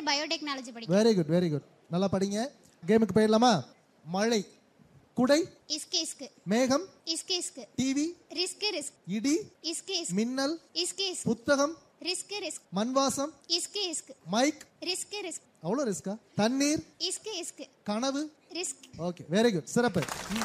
Year biotechnology படிக்கிறேன் very good very good நல்லா படிங்க கேமுக்கு போயிடலாமா மழை குடை இஸ்கு இஸ்கு மேகம் இஸ்கு இஸ்கு டிவி ரிஸ்க் ரிஸ்க் இடி இஸ்கு இஸ்கு மின்னல் இஸ்கு இஸ்கு புத்தகம் ரிஸ்க் ரிஸ்க் மண்வாசம் இஸ்கு இஸ்கு மைக் ரிஸ்க் ரிஸ்க் அவ்வளோ ரிஸ்கா தண்ணீர் இஸ்கு இஸ்கு கனவு ரிஸ்க் ஓகே வெரி குட் சிறப்பு ம்.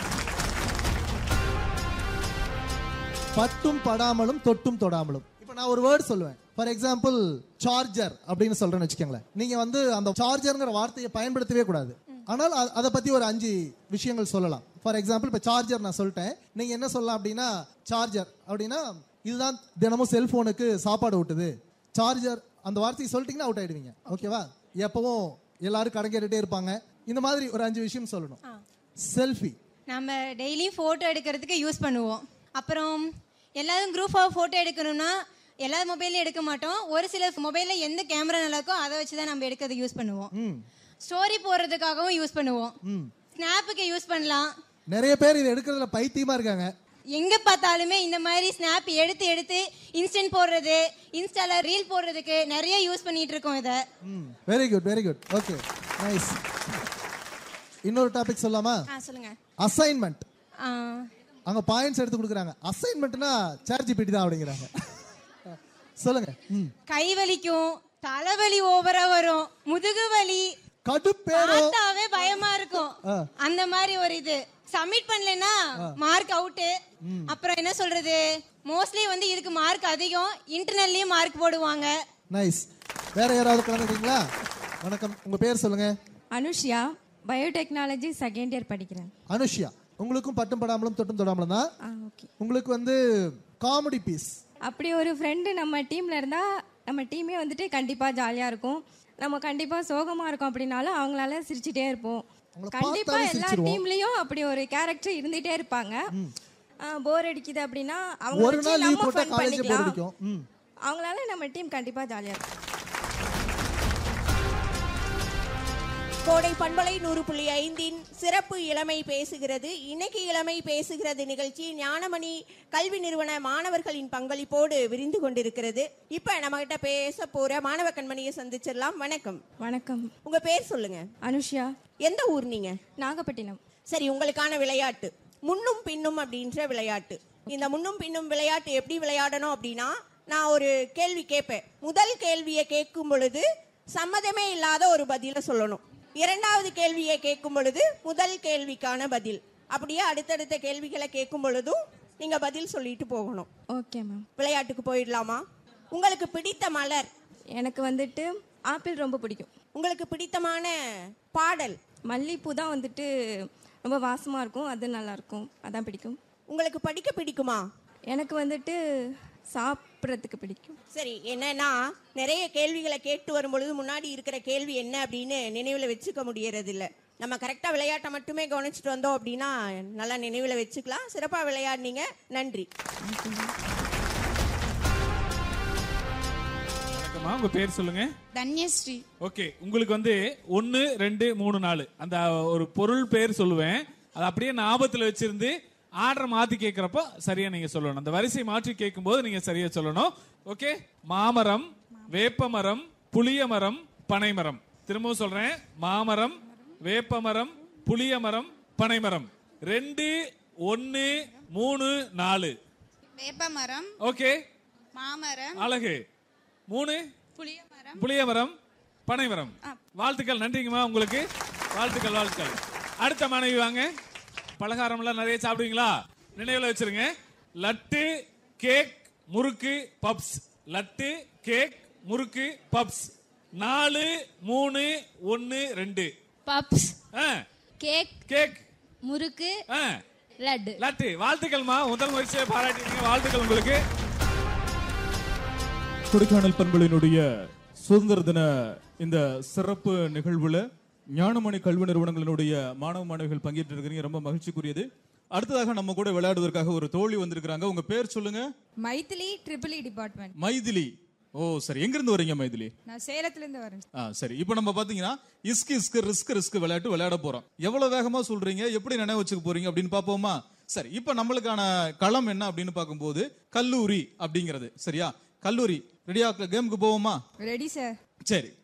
பட்டும் படாமலும் தொட்டும் தொடாமலும் இப்போ நான் ஒரு வேர்ட் சொல்லுவேன் ஃபார் எக்ஸாம்பிள் சார்ஜர் அப்படின்னு சொல்றேன்னு வச்சுக்கோங்களேன் நீங்க வந்து அந்த சார்ஜர்ங்கிற வார்த்தையை பயன்படுத்தவே கூடாது ஆனால் அ- அதை பத்தி ஒரு அஞ்சு விஷயங்கள் சொல்லலாம் ஃபார் எக்ஸாம்பிள் இப்போ சார்ஜர் நான் சொல்லிட்டேன் நீங்க என்ன சொல்லலாம் அப்படின்னா சார்ஜர் அப்படின்னா இதுதான் தினமும் செல்போனுக்கு சாப்பாடு ஊட்டுது சார்ஜர் அந்த வார்த்தையை சொல்லிட்டீங்கன்னா அவுட் ஆயிடுவீங்க ஓகேவா எப்பவும் எல்லாரும் கடன் கேட்டுட்டே இருப்பாங்க இந்த மாதிரி ஒரு அஞ்சு விஷயம் சொல்லணும் செல்ஃபி நம்ம டெய்லியும் ஃபோட்டோ எடுக்கிறதுக்கு யூஸ் பண்ணுவோம் அப்புறம் எல்லாரும் குரூப்பாக ஃபோட்டோ எடுக்கணும்னா எல்லா மொபைல்லையும் எடுக்க மாட்டோம் ஒரு சில மொபைலில் எந்த கேமரா நல்லா இருக்கோ அதை வச்சு தான் நம்ம எடுக்கிறதுக்கு யூஸ் பண்ணுவோம் ம் ஸ்டோரி போடுறதுக்காகவும் யூஸ் பண்ணுவோம் ம் ஸ்னாப்புக்கு யூஸ் பண்ணலாம் நிறைய பேர் இது எடுக்கிறதுல பைத்தியமா இருக்காங்க எங்க பார்த்தாலுமே இந்த மாதிரி ஸ்னாப் எடுத்து எடுத்து இன்ஸ்டன்ட் போடுறது இன்ஸ்டால ரீல் போடுறதுக்கு நிறைய யூஸ் பண்ணிட்டு இருக்கோம் இதை ம் very good very good okay nice இன்னொரு டாபிக் சொல்லலாமா ஆ சொல்லுங்க அசைன்மெண்ட் ஆ, அங்க பாயிண்ட்ஸ் எடுத்து கொடுக்குறாங்க அசைன்மெண்ட்னா சார்ஜ் பிடி தான் அப்படிங்கிறாங்க சொல்லுங்க ம் கை வலிக்கும் தலைவலி ஓவரா வரும் முதுகு வலி கடுப்பேரோ பார்த்தாவே பயமா இருக்கும் ஆ. அந்த மாதிரி ஒரு இது சப்மிட் பண்ணலனா மார்க் அவுட் அப்புறம் என்ன சொல்றது மோஸ்ட்லி வந்து இதுக்கு மார்க் அதிகம் இன்டர்னல்லயும் மார்க் போடுவாங்க நைஸ் வேற யாராவது கலந்துக்கிறீங்களா வணக்கம் உங்க பேர் சொல்லுங்க அனுஷ்யா பயோடெக்னாலஜி செகண்ட் இயர் படிக்கிறேன் அனுஷ்யா உங்களுக்கும் பட்டும் படாமலும் தொட்டும் தொடாமலும் தான் ஆ ஓகே உங்களுக்கு வந்து காமெடி பீஸ் அப்படி ஒரு ஃப்ரெண்டு நம்ம டீம்ல இருந்தா நம்ம டீமே வந்துட்டு கண்டிப்பா ஜாலியா இருக்கும் நம்ம கண்டிப்பா சோகமா இருக்கோம் அப்படின்னாலும் அவங்களால சிரிச்சுட்டே இருப்போம் அவங்கள கண்டிப்பா பார்த்தாலே எல்லா சிரிச்சிருவோம். டீம்லயும் அப்படி ஒரு கேரக்டர் இருந்துட்டே இருப்பாங்க போர் அடிக்குது அப்படின்னா அவங்க ஒரு வச்சு நாள் லீவ் நம்ம போட்டா fun காலேஜ் போர் பண்ணிக்கலாம். அடிக்கும் ம் அவங்களால நம்ம டீம் கண்டிப்பா ஜாலியா இருக்கும் கோடை பண்பலை நூறு புள்ளி ஐந்தின் சிறப்பு இளமை பேசுகிறது இன்னைக்கு இளமை பேசுகிறது நிகழ்ச்சி ஞானமணி கல்வி நிறுவன மாணவர்களின் பங்களிப்போடு விரிந்து கொண்டிருக்கிறது இப்ப நம்ம கிட்ட பேச போற மாணவ கண்மணியை சந்திச்சிடலாம் வணக்கம் வணக்கம் உங்க பேர் சொல்லுங்க அனுஷ்யா எந்த ஊர் நீங்க நாகப்பட்டினம் சரி உங்களுக்கான விளையாட்டு முன்னும் பின்னும் அப்படின்ற விளையாட்டு இந்த முன்னும் பின்னும் விளையாட்டு எப்படி விளையாடணும் அப்படின்னா நான் ஒரு கேள்வி கேட்பேன் முதல் கேள்வியை கேட்கும் பொழுது சம்மதமே இல்லாத ஒரு பதில சொல்லணும் இரண்டாவது கேள்வியை கேட்கும் பொழுது முதல் கேள்விக்கான பதில் அப்படியே அடுத்தடுத்த கேள்விகளை கேட்கும் பொழுதும் நீங்க பதில் சொல்லிட்டு போகணும் ஓகே மேம் விளையாட்டுக்கு போயிடலாமா உங்களுக்கு பிடித்த மலர் எனக்கு வந்துட்டு ஆப்பிள் ரொம்ப பிடிக்கும் உங்களுக்கு பிடித்தமான பாடல் மல்லிப்பூ தான் வந்துட்டு ரொம்ப வாசமா இருக்கும் அது நல்லா இருக்கும் அதான் பிடிக்கும் உங்களுக்கு படிக்க பிடிக்குமா எனக்கு வந்துட்டு சாப்பிட்றதுக்கு பிடிக்கும் சரி என்னன்னா நிறைய கேள்விகளை கேட்டு வரும்பொழுது முன்னாடி இருக்கிற கேள்வி என்ன அப்படின்னு நினைவில் வச்சுக்க முடியறது இல்ல நம்ம கரெக்டாக விளையாட்டை மட்டுமே கவனிச்சுட்டு வந்தோம் அப்படின்னா நல்லா நினைவில் வச்சுக்கலாம் சிறப்பாக விளையாடினீங்க நன்றி வணக்கம்மா உங்க பேர் சொல்லுங்க தன்யஸ்ரீ ஓகே உங்களுக்கு வந்து ஒன்னு ரெண்டு மூணு நாலு அந்த ஒரு பொருள் பேர் சொல்லுவேன் அதை அப்படியே ஞாபகத்துல வச்சிருந்து ஆர்டர் மாத்தி கேட்கிறப்போ சரியா நீங்க சொல்லணும் அந்த வரிசை மாற்றி கேட்கும்போது நீங்க சரியா சொல்லணும் ஓகே மாமரம் வேப்பமரம் புளியமரம் பனைமரம் திரும்பவும் சொல்றேன் மாமரம் வேப்பமரம் புளியமரம் பனைமரம் ரெண்டு ஒன்னு மூணு நாலு வேப்பமரம் ஓகே மாமரம் அழகு மூணு புளியமரம் புளியமரம் பனைமரம் வாழ்த்துக்கள் நன்றிங்கம்மா உங்களுக்கு வாழ்த்துக்கள் வாழ்த்துக்கள் அடுத்த மாணவி வாங்க பலகாரம் எல்லாம் நிறைய சாப்பிடுவீங்களா நினைவுல வச்சிருங்க laddu cake murukku puffs laddu cake murukku puffs நாலு மூணு ஒன்னு ரெண்டு பப்ஸ் ஆ, கேக் கேக் முறுக்கு ஆ, லட்டு லட்டு வாழ்த்துக்கள்மா முதல் முயற்சியை பாராட்டிட்டீங்க வாழ்த்துக்கள் உங்களுக்கு கொடைக்கானல் பண்புகளினுடைய சுதந்திர தின இந்த சிறப்பு நிகழ்வுல ஞானமணி கல்வி நிறுவனங்களினுடைய மாணவ மாணவிகள் பங்கேற்று இருக்கிறீங்க ரொம்ப மகிழ்ச்சிக்குரியது அடுத்ததாக நம்ம கூட விளையாடுவதற்காக ஒரு தோழி வந்திருக்கிறாங்க உங்க பேர் சொல்லுங்க Maithili triple E department Maithili ஓ சரி எங்க இருந்து வரீங்க மைதிலி நான் சேலத்துல இருந்து வரேன் ஆ சரி இப்போ நம்ம பாத்தீங்கன்னா இஸ்க் இஸ்க் ரிஸ்க் ரிஸ்க் விளையாட்டு விளையாட போறோம் எவ்வளவு வேகமா சொல்றீங்க எப்படி நினைவு வச்சுக்க போறீங்க அப்படின்னு பாப்போமா சரி இப்போ நம்மளுக்கான களம் என்ன அப்படின்னு பார்க்கும்போது கல்லூரி அப்படிங்கிறது சரியா கல்லூரி ரெடியா கேமுக்கு போவோமா ரெடி சார் சரி